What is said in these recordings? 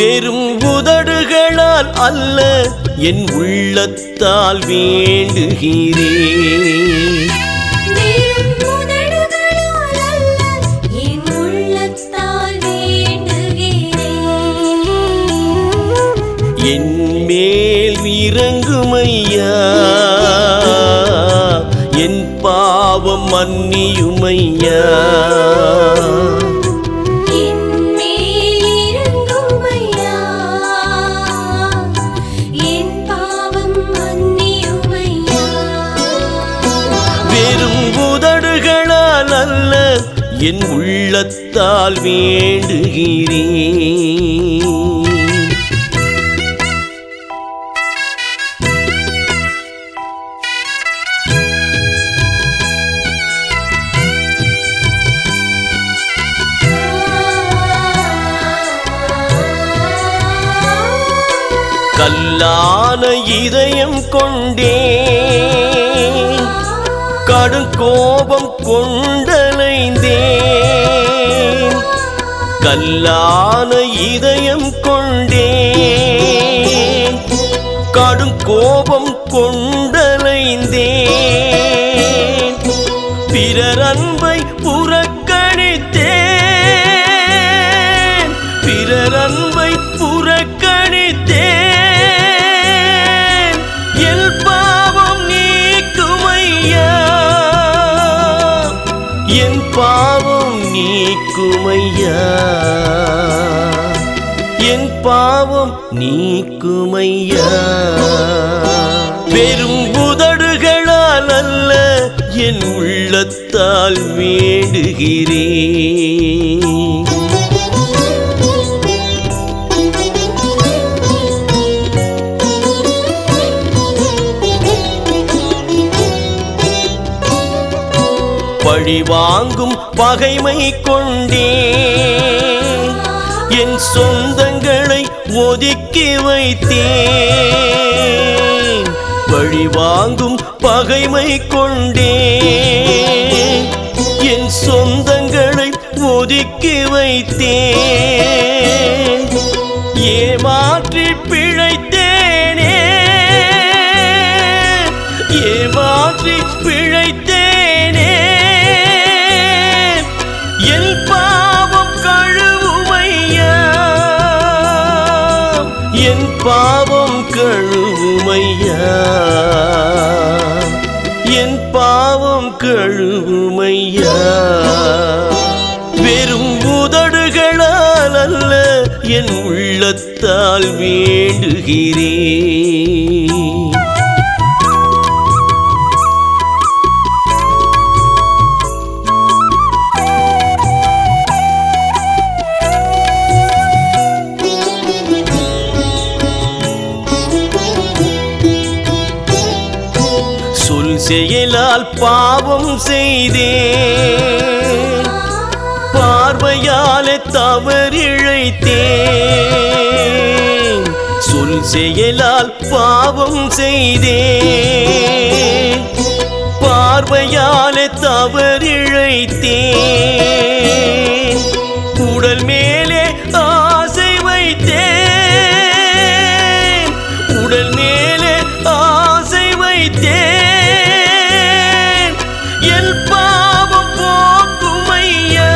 வெறும் உதடுகளால் அல்ல என் உள்ளத்தால் வேண்டுகிறேன் வெறும் உதடுகளால் அல்ல, என் உள்ளத்தால் வேண்டுகிறேன். என் மேல் இறங்குமையா என் பாவம் மன்னியுமையா என் மேல் இறங்குமையா, என் பாவம் மன்னியுமையா. வெறும் உதடுகளால் அல்ல என் உள்ளத்தால் வேண்டுகிறேன் கல்லான இதயம் கொண்டேன் கடும் கோபம் கொண்டலைந்தேன் கல்லான இதயம் கொண்டேன் கடும் கோபம் கொண்டலைந்தேன் பிறர் அன்பை புறக்கணித்தேன் பிறர் அன்பை புறக்கணித்தேன் எல் பாவம் நீக்குமையா என் பாவம் நீக்குமையா என் பாவம் நீக்குமையா வெறும் உதடுகளால் அல்ல என் உள்ளத்தால் வேண்டுகிறேன் பழி வாங்கும் பகைமை கொண்டேன் என் சொந்தங்களை ஒதுக்கி வைத்தேன் பழி வாங்கும் பகைமை கொண்டேன் என் சொந்தங்களை ஒதுக்கி வைத்தேன் ஏமாற்றி பிழைத்தேனே ஏமாற்றி பிழைத்தேனே என் பாவம் கழுவுமையா என் பாவம் கழுவுமையா என் பாவம் கழுவுமையா வெறும் உதடுகளால் அல்ல என் உள்ளத்தால் வேண்டுகிறேன் சொல் செயலால் பாவம் செய்தேன் பார்வையாலே தவறிழைத்தேன் சொல் செயலால் பாவம் செய்தேன் பார்வையாலே தவறிழைத்தேன் உடல் மேலே ஆசை வைத்தேன் உடல் மேலே ஆசை வைத்தேன் என் பாவம் போக்குமையா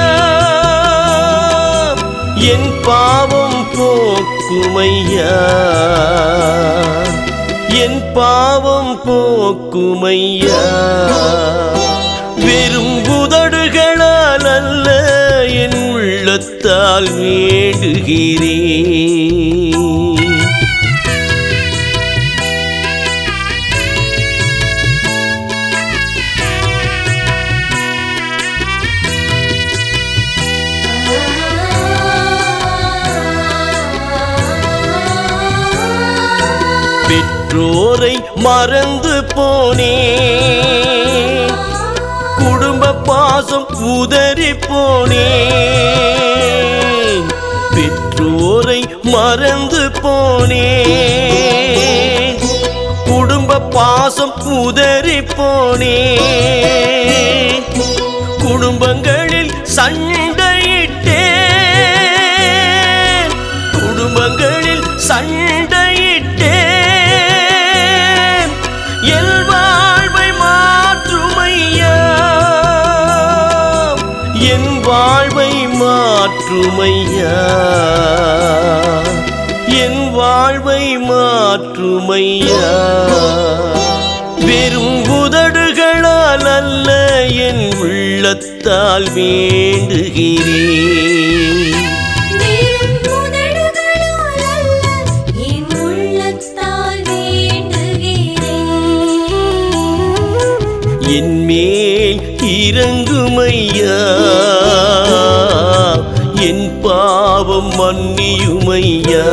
என் பாவம் போக்குமையா என் பாவம் போக்குமையா வெறும் உதடுகளால் அல்ல என் உள்ளத்தால் வேண்டுகிறேன் பெற்றோரை மறந்து போனேன் குடும்ப பாசம் உதறி போனேன் பெற்றோரை மறந்து போனேன் குடும்ப பாசம் உதறி போனேன் குடும்பங்களில் சண்டையிட்டேன் குடும்பங்கள் மாற்றுமையா என் வாழ்வை மாற்றுமையா வெறும் உதடுகளால் அல்ல என் உள்ளத்தால் வேண்டுகிறேன் வெறும் உதடுகளால் அல்ல, என் உள்ளத்தால் வேண்டுகிறேன். என் மேல் இறங்குமையா என் பாவம் மன்னியுமையா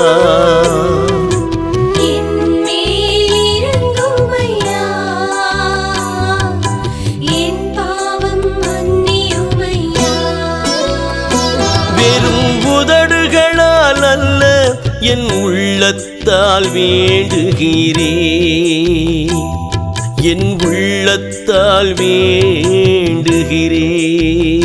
என் மேல் இறங்குமையா, என் பாவம் மன்னியுமையா. வெறும் உதடுகளால் அல்ல என் உள்ளத்தால் வேண்டுகிறேன் என் உள்ளத்தால் வேண்டுகிறேன்